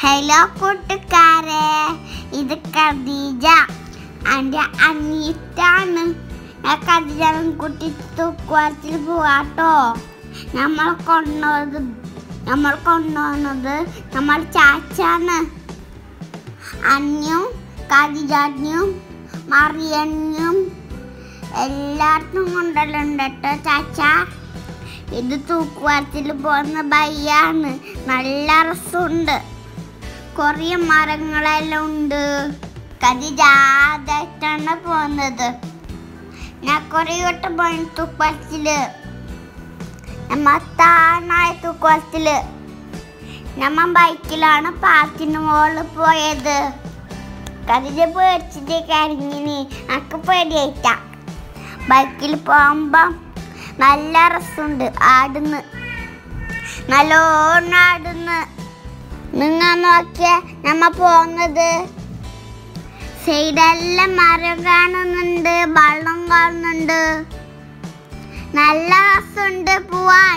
hello കൂട്ടുകാരെ ഇത് ഖദീജ എൻ്റെ അനിയത്താണ് ഞാൻ ഖദീജനും കുട്ടി തൂക്കുവാരത്തിൽ പോവാട്ടോ നമ്മൾ കൊണ്ടുവന്നത് നമ്മൾ കൊണ്ടുവന്നത് നമ്മൾ ചാച്ചാണ് അന്യും ഖദീജനും മറിയനും എല്ലായിടത്തും കൊണ്ടല്ലുണ്ട് കേട്ടോ ചാച്ച ഇത് തൂക്കുവാരത്തിൽ പോകുന്ന ബയ്യാണ് നല്ല രസമുണ്ട് കുറേ മരങ്ങളെല്ലാം ഉണ്ട് കതിജാതായിട്ടാണ് പോകുന്നത് ഞാൻ കുറേ വട്ടം പോയി തൂക്കുവാരത്തില് നമ്മ താനായ തൂക്കുവാരത്തില് നമ്മ ബൈക്കിലാണ് പാർക്കിന് മുകളിൽ പോയത് കതിജ പേടിച്ചിട്ട് കരിഞ്ഞിനി എനിക്ക് പേടിയായിട്ടാ ബൈക്കിൽ പോകുമ്പം നല്ല രസമുണ്ട് ആടുന്ന് നല്ലോണം ആടുന്ന് നിങ്ങൾ നോക്കിയ നമ്മ പോകുന്നത് സൈഡെല്ലാം മരം കാണുന്നുണ്ട് വെള്ളം കാണുന്നുണ്ട് നല്ല രസമുണ്ട് പോവാൻ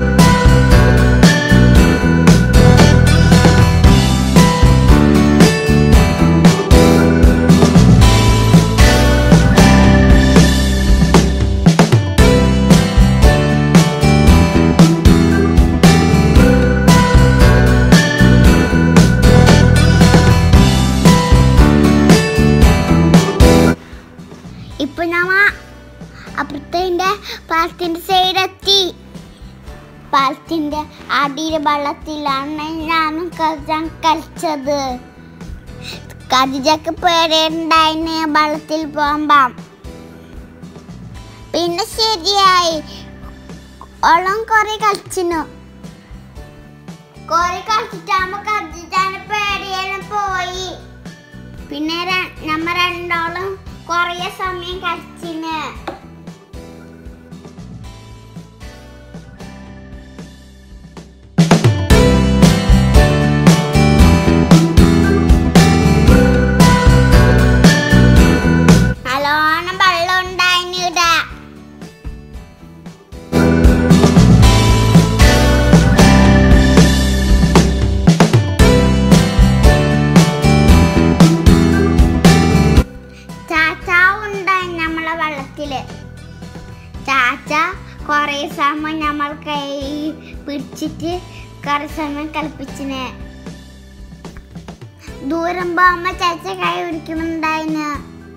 ഇപ്പൊ നമ്മ അപ്പുറത്തെ പാലത്തിന്റെ സൈഡെത്തി പാലത്തിന്റെ അടിയിലെ വെള്ളത്തിലാണ് ഞാനും കജാൻ കളിച്ചത് കതിജക്ക് പേടിയുണ്ടായിന് വെള്ളത്തിൽ പോകുമ്പം പിന്നെ ശരിയായി ഓളം കൊറേ കളിച്ചിനു കൊറേ കളിച്ചിട്ടാകുമ്പോ കതിജാന് പേടിയെല്ലാം പോയി പിന്നെ ര- നമ്മ രണ്ടോളം കൊറേ സമയം കളിച്ചിന് നല്ലോണം വെള്ളം ഉണ്ടായിന് ഇവിടെ ചാച്ച ഉണ്ടായി നമ്മളെ വെള്ളത്തില് ചാച്ച കൊറേ സമയം നമ്മൾ കൈ പിടിച്ചിട്ട് കൊറേ സമയം കളിപ്പിച്ചിന് ദൂരം പോകുമ്പോ ചാച്ച കൈ പിടിക്കുന്നുണ്ടായിന്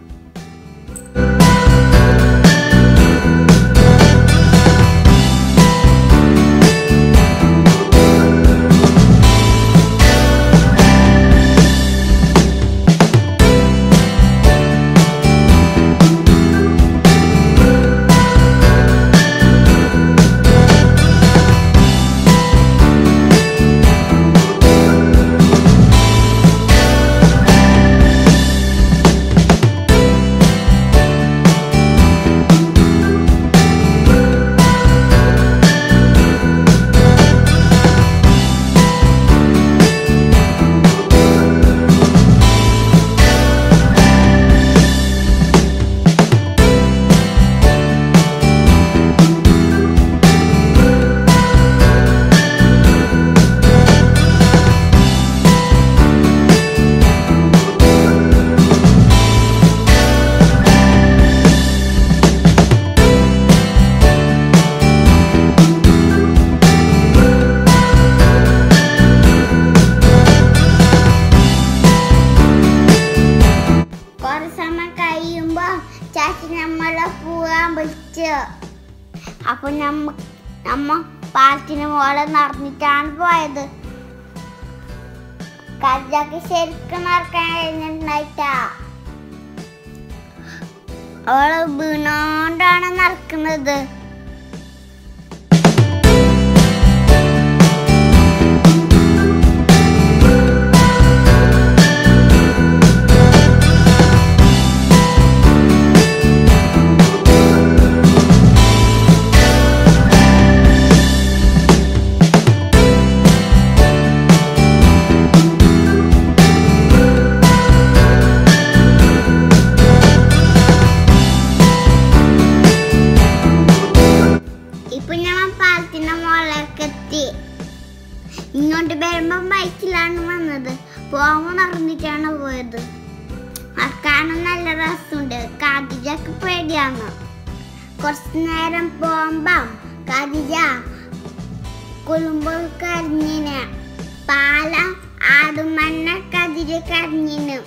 കൊറേ സമയം കഴിയുമ്പോ ചാച്ചി നമ്മളെ പോകാൻ വിളിച്ചു അപ്പൊ നമ്മ നമ്മ പാലത്തിന് മുകളെ നടന്നിട്ടാണ് പോയത് കല്ലൊക്കെ ശരിക്കും നടക്കാൻ കഴിഞ്ഞിട്ടുണ്ടായിട്ടാ അവള് വീണോണ്ടാണ് നടക്കുന്നത് നടക്കുന്നത് പോകുമ്പോ നടന്നിട്ടാണ് പോയത് നടക്കാനും നല്ല രസമുണ്ട് കാതിജക്ക് പേടിയാണ് കുറച്ചു നേരം പോകുമ്പം കാതിജ കുളുമ്പോൾ കരഞ്ഞിന് പാലം ആടുമണ്ണ കതിര കരഞ്ഞിന്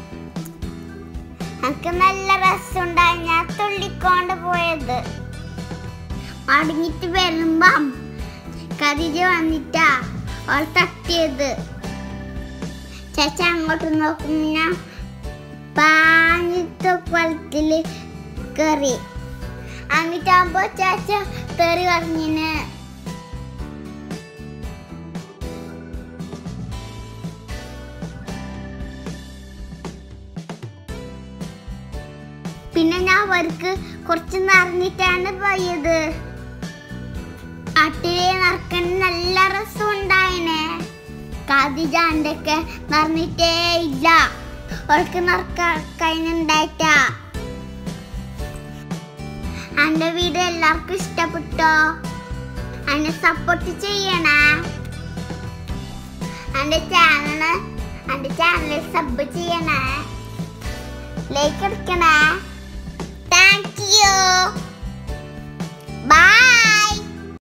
എനിക്ക് നല്ല രസമുണ്ടായി ഞാൻ തുള്ളിക്കൊണ്ട് പോയത് മടങ്ങിട്ട് വരുമ്പം കതിര വന്നിട്ടാ അവൾ തട്ടിയത് ചേച്ചി അങ്ങോട്ട് നോക്കും ഞാൻ പാഞ്ഞിട്ട് കുളത്തില് കയറി എന്നിട്ടാകുമ്പോ ചേച്ച തെറി പറഞ്ഞിന് പിന്നെ ഞാൻ അവർക്ക് കുറച്ച് നിറഞ്ഞിട്ടാണ് പോയത് കാട്ടിലെ നടക്കാൻ നല്ല രസം ഉണ്ടായിനെ കാതിജാന്റെ ഒക്കെ നിറഞ്ഞിട്ടേ ഇല്ല അവൾക്ക് നടക്കാൻ കഴിഞ്ഞുണ്ടായിട്ടാ എന്റെ വീഡിയോ എല്ലാവർക്കും ഇഷ്ടപ്പെട്ടോ എന്നെ സപ്പോർട്ട് ചെയ്യണേ എന്റെ ചാനൽ എന്റെ ചാനൽ സബ് ചെയ്യണേ ലൈക്ക് എടുക്കണേ